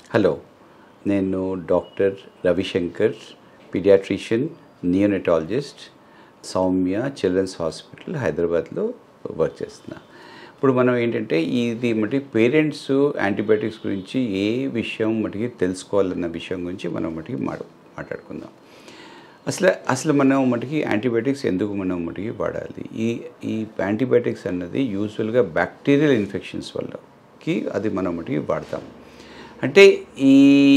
hello నేను doctor Ravishankar paediatrician neonatologist Soumya children's hospital హైదరాబాద్లో work చేస్తున్నా ఇప్పుడు మనం ఏంటంటే ఇది మటుకి పేరెంట్స్ యాంటీబయాటిక్స్ గురించి ఏ విషయం మటుకి తెలుసుకోవాలన్న విషయం గురించి మనం మటుకి మాడు మాట్లాడుకుందాం అసలు అసలు మనం మటుకి యాంటీబయాటిక్స్ ఎందుకు మనం మటుకి వాడాలి ఈ ఈ యాంటీబయాటిక్స్ అన్నది యూజువల్గా బ్యాక్టీరియల్ ఇన్ఫెక్షన్స్ వల్లకి అది మనం మటుకి వాడతాం అంటే ఈ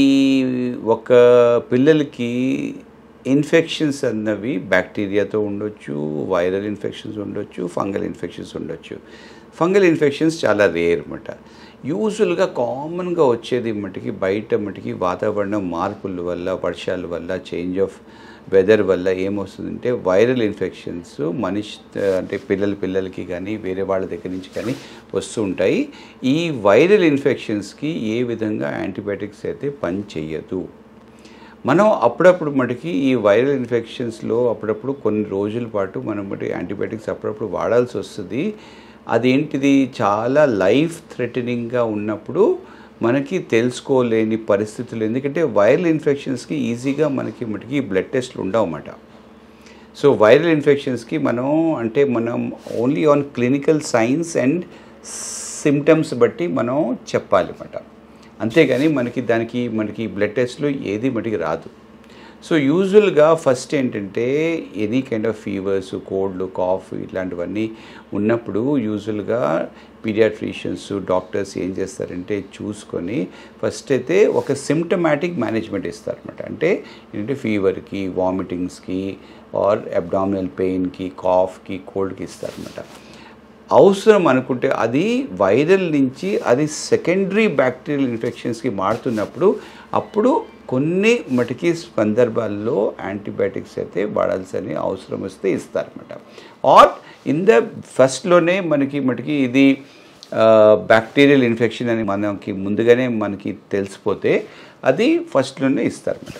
ఒక పిల్లలకి ఇన్ఫెక్షన్స్ అన్నవి బ్యాక్టీరియాతో ఉండొచ్చు వైరల్ ఇన్ఫెక్షన్స్ ఉండొచ్చు ఫంగల్ ఇన్ఫెక్షన్స్ ఉండొచ్చు ఫంగల్ ఇన్ఫెక్షన్స్ చాలా రేర్ అనమాట యూజువల్గా కామన్గా వచ్చేది మటుకి బయట మటుకి వాతావరణం మార్పుల వల్ల వర్షాల వల్ల చేంజ్ ఆఫ్ వెదర్ వల్ల ఏమొస్తుందంటే వైరల్ ఇన్ఫెక్షన్స్ మనిషి అంటే పిల్లల పిల్లలకి కానీ వేరే వాళ్ళ దగ్గర నుంచి కానీ వస్తూ ఉంటాయి ఈ వైరల్ ఇన్ఫెక్షన్స్కి ఏ విధంగా యాంటీబయాటిక్స్ అయితే పని చేయదు మనం అప్పుడప్పుడు మటుకి ఈ వైరల్ ఇన్ఫెక్షన్స్లో అప్పుడప్పుడు కొన్ని రోజుల పాటు మనం మటు యాంటీబయాటిక్స్ అప్పుడప్పుడు వాడాల్సి వస్తుంది అదేంటిది చాలా లైఫ్ థ్రెటనింగ్గా ఉన్నప్పుడు మనకి తెలుసుకోలేని పరిస్థితులు ఎందుకంటే వైరల్ ఇన్ఫెక్షన్స్కి ఈజీగా మనకి మటుకి బ్లడ్ టెస్ట్లు ఉండవన్నమాట సో వైరల్ ఇన్ఫెక్షన్స్కి మనం అంటే మనం only on clinical signs and symptoms బట్టి మనం చెప్పాలి అన్నమాట అంతేగాని మనకి దానికి మనకి బ్లడ్ టెస్ట్లు ఏది మటుకి రాదు సో యూజువల్గా ఫస్ట్ ఏంటంటే any kind of fevers cold cough ఇట్లాంటివన్నీ ఉన్నప్పుడు యూజువల్గా పీడియాట్రిషియన్స్ డాక్టర్స్ ఏం చేస్తారంటే చూసుకొని ఫస్ట్ అయితే ఒక సిమ్టమాటిక్ మేనేజ్మెంట్ ఇస్తారనమాట అంటే ఏంటంటే ఫీవర్కి వామిటింగ్స్కి ఆర్ అబ్డామినల్ పెయిన్కి కాఫ్కి కోల్డ్కి ఇస్తారనమాట అవసరం అనుకుంటే అది వైరల్ నుంచి అది సెకండరీ బ్యాక్టీరియల్ ఇన్ఫెక్షన్స్కి మారుతున్నప్పుడు అప్పుడు కొన్ని మటుకి సందర్భాల్లో యాంటీబయాటిక్స్ అయితే వాడాల్సిన అవసరం వస్తే ఇస్తారన్నమాట ఆర్ ఇన్ ద ఫస్ట్లోనే మనకి మటుకి ఇది బ్యాక్టీరియల్ ఇన్ఫెక్షన్ అని మనకి ముందుగానే మనకి తెలిసిపోతే అది ఫస్ట్లోనే ఇస్తారన్నమాట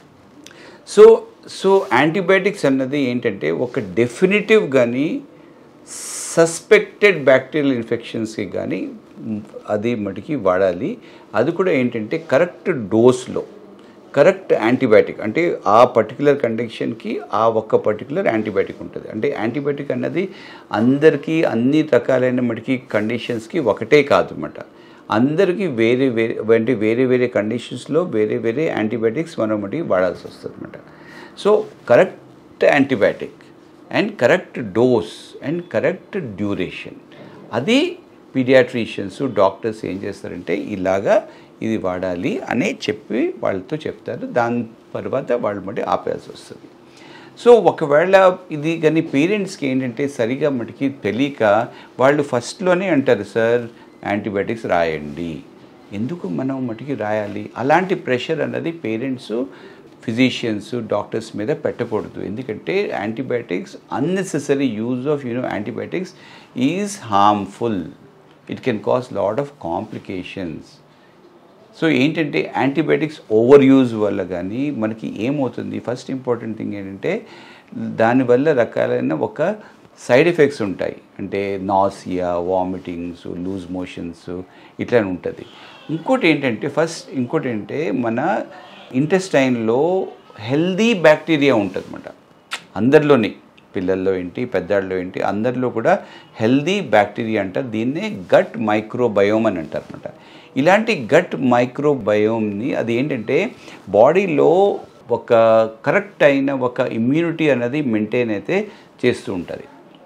సో సో యాంటీబయాటిక్స్ అన్నది ఏంటంటే ఒక డెఫినిటివ్ కానీ సస్పెక్టెడ్ బ్యాక్టీరియల్ ఇన్ఫెక్షన్స్కి కానీ అది మటుకి వాడాలి అది కూడా ఏంటంటే కరెక్ట్ డోస్లో కరెక్ట్ యాంటీబయాటిక్ అంటే ఆ పర్టికులర్ కండిషన్కి ఆ ఒక్క పర్టికులర్ యాంటీబయాటిక్ ఉంటుంది అంటే యాంటీబయాటిక్ అన్నది అందరికీ అన్ని రకాలైన మటుకి కండిషన్స్కి ఒకటే కాదు అన్నమాట అందరికీ వేరే వేరే అంటే వేరే వేరే కండిషన్స్లో వేరే వేరే యాంటీబయాటిక్స్ మనం మటుకి వాడాల్సి వస్తుంది అనమాట so correct antibiotic and correct dose and correct duration అది పీడియాట్రిషియన్స్ డాక్టర్స్ ఏం చేస్తారంటే ఇలాగా ఇది వాడాలి అనే చెప్పి వాళ్ళతో చెప్తారు దాని తర్వాత వాళ్ళు మట్టి ఆపేయాల్సి వస్తుంది సో ఒకవేళ ఇది కానీ పేరెంట్స్కి ఏంటంటే సరిగా మటుకి తెలియక వాళ్ళు ఫస్ట్లోనే అంటారు సార్ యాంటీబయాటిక్స్ రాయండి ఎందుకు మనం మటుకి రాయాలి అలాంటి ప్రెషర్ అన్నది పేరెంట్స్ ఫిజిషియన్స్ డాక్టర్స్ మీద పెట్టకూడదు ఎందుకంటే antibiotics unnecessary use of you know antibiotics is harmful it can cause lot of complications so ఏంటంటే యాంటీబయాటిక్స్ ఓవర్ యూజ్ వల్ల కానీ మనకి ఏమవుతుంది ఫస్ట్ ఇంపార్టెంట్ థింగ్ ఏంటంటే దానివల్ల రకాలైన ఒక సైడ్ ఎఫెక్ట్స్ ఉంటాయి అంటే నాసియా వామిటింగ్స్ లూజ్ మోషన్స్ ఇట్లా ఉంటుంది ఇంకోటి ఏంటంటే ఫస్ట్ ఇంకోటి ఏంటంటే మన ఇంటెస్టైన్లో హెల్దీ బ్యాక్టీరియా ఉంటుంది అన్నమాట అందరిలోని పిల్లల్లో ఏంటి పెద్దాళ్ళలో ఏంటి అందరిలో కూడా హెల్దీ బ్యాక్టీరియా అంటారు దీన్నే గట్ మైక్రోబయోమ్ అని అంటారు అనమాట ఇలాంటి గట్ మైక్రోబయోమ్ని అది ఏంటంటే బాడీలో ఒక కరెక్ట్ అయిన ఒక ఇమ్యూనిటీ అనేది మెయింటైన్ అయితే చేస్తూ ఉంటుంది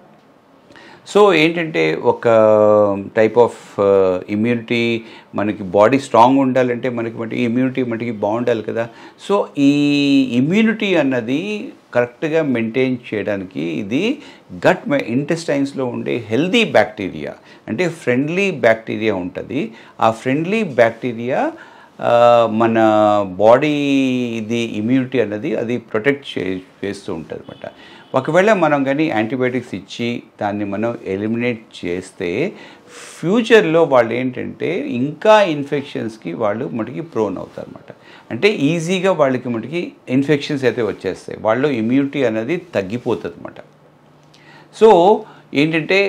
సో ఏంటంటే ఒక టైప్ ఆఫ్ ఇమ్యూనిటీ మనకి బాడీ స్ట్రాంగ్ ఉండాలంటే మనకి మటుకి ఇమ్యూనిటీ మటుకి బాగుండాలి కదా సో ఈ ఇమ్యూనిటీ అన్నది కరెక్ట్గా మెయింటైన్ చేయడానికి ఇది గట్ ఇంటెస్టైన్స్లో ఉండే హెల్దీ బ్యాక్టీరియా అంటే ఫ్రెండ్లీ బ్యాక్టీరియా ఉంటుంది ఆ ఫ్రెండ్లీ బ్యాక్టీరియా మన బాడీ ఇది ఇమ్యూనిటీ అన్నది అది ప్రొటెక్ట్ చే చేస్తూ ఉంటుంది అనమాట ఒకవేళ మనం కానీ యాంటీబయాటిక్స్ ఇచ్చి దాన్ని మనం ఎలిమినేట్ చేస్తే ఫ్యూచర్లో వాళ్ళు ఏంటంటే ఇంకా ఇన్ఫెక్షన్స్కి వాళ్ళు మటుకి ప్రోన్ అవుతారు అనమాట అంటే ఈజీగా వాళ్ళకి మటుకి ఇన్ఫెక్షన్స్ అయితే వచ్చేస్తాయి వాళ్ళు ఇమ్యూనిటీ అనేది తగ్గిపోతుంది అనమాట సో ఏంటంటే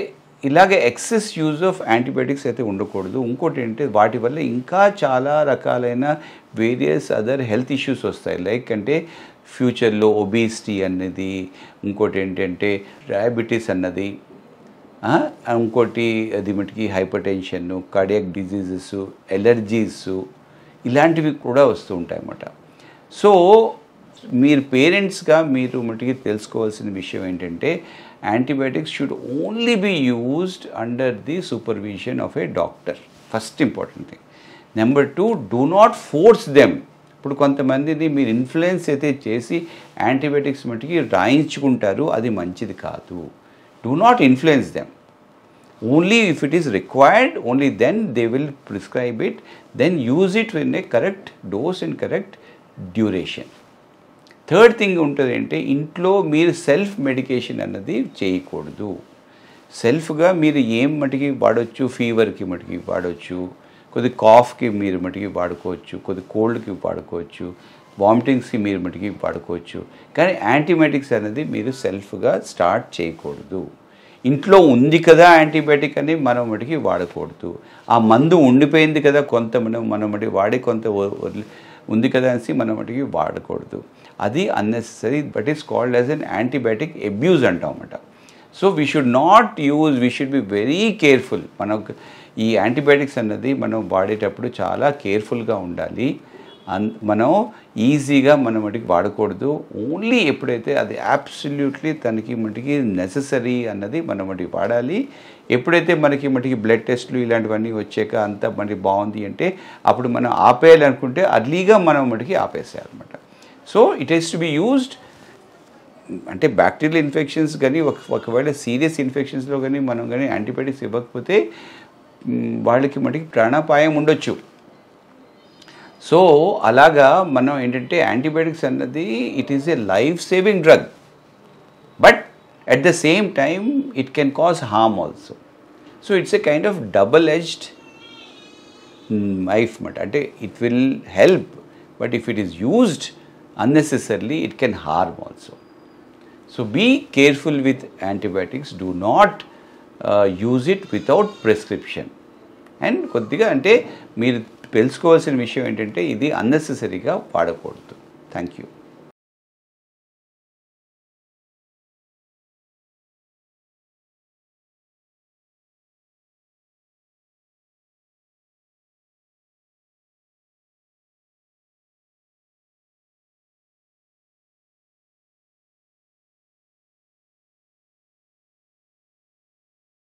ఇలాగే ఎక్సెస్ యూజ్ ఆఫ్ యాంటీబయాటిక్స్ అయితే ఉండకూడదు ఇంకోటి ఏంటంటే వాటి వల్ల ఇంకా చాలా రకాలైన వేరియస్ అదర్ హెల్త్ ఇష్యూస్ వస్తాయి లైక్ అంటే ఫ్యూచర్లో ఒబేసిటీ అన్నది ఇంకోటి ఏంటంటే డయాబెటీస్ అన్నది ఆ, ఇంకోటి అది మటుకి hypertension cardiac diseases allergies ఇలాంటివి కూడా వస్తూ ఉంటాయి అన్నమాట సో మీరు పేరెంట్స్గా మీరు మటుకి తెలుసుకోవాల్సిన విషయం ఏంటంటే antibiotics should only be used under the supervision of a doctor first important thing number two do not force them ఇప్పుడు కొంతమందిని మీరు ఇన్ఫ్లుయెన్స్ అయితే చేసి యాంటీబయాటిక్స్ మటుకి రాయించుకుంటారు అది మంచిది కాదు do not influence them only if it is required only then they will prescribe it then use it in a correct dose and correct duration third thing ఉంటుంది అంటే ఇంట్లో మీరు సెల్ఫ్ మెడికేషన్ అన్నది చేయకూడదు సెల్ఫ్గా మీరు ఏం మటుకి వాడవచ్చు ఫీవర్కి మటుకి వాడవచ్చు కొద్ది కాఫ్కి మీరు మటుకి వాడుకోవచ్చు కొద్ది కోల్డ్కి వాడుకోవచ్చు వామిటింగ్స్కి మీరు మటుకి వాడుకోవచ్చు కానీ యాంటీబయాటిక్స్ అనేది మీరు సెల్ఫ్గా స్టార్ట్ చేయకూడదు ఇంట్లో ఉంది కదా యాంటీబయాటిక్ అని మనం మటుకి వాడకూడదు ఆ మందు ఉండిపోయింది కదా కొంత మనం మనం మటుకి వాడి కొంత వ- వదిలి ఉంది కదా అనేసి మనం మటుకి వాడకూడదు అది unnecessary but is called as an antibiotic abuse అంటాం అన్నమాట so we should not use we should be very careful మనకు ఈ యాంటీబయాటిక్స్ అన్నది మనం వాడేటప్పుడు చాలా కేర్ఫుల్గా ఉండాలి అన్ మనం ఈజీగా మనం మటుకి వాడకూడదు ఓన్లీ ఎప్పుడైతే అది అబ్సల్యూట్లీ తనకి మటుకి నెససరీ అన్నది మనం మటుకి వాడాలి ఎప్పుడైతే మనకి మటుకి బ్లడ్ టెస్ట్లు ఇలాంటివన్నీ వచ్చాక అంతా మనకి బాగుంది అంటే అప్పుడు మనం ఆపేయాలనుకుంటే అర్లీగా మనం మటుకి ఆపేసేయాలన్నమాట so it has to be used అంటే బ్యాక్టీరియల్ ఇన్ఫెక్షన్స్ కానీ ఒక ఒకవేళ సీరియస్ ఇన్ఫెక్షన్స్లో కానీ మనం కానీ యాంటీబయాటిక్స్ ఇవ్వకపోతే మ్, వాళ్ళకి మటుకి ప్రాణాపాయం ఉండొచ్చు సో అలాగా మనం ఏంటంటే యాంటీబయాటిక్స్ అన్నది it is a life saving drug but at the same time it can cause harm also so it's a kind of double edged knife మాట అంటే it will help but if it is used unnecessarily it can harm also so be careful with antibiotics do not use it without prescription and కొద్దిగా అంటే మీరు తెలుసుకోవాల్సిన విషయం ఏంటంటే ఇది అన్నెసెసరీగా వాడకూడదు థ్యాంక్ యూ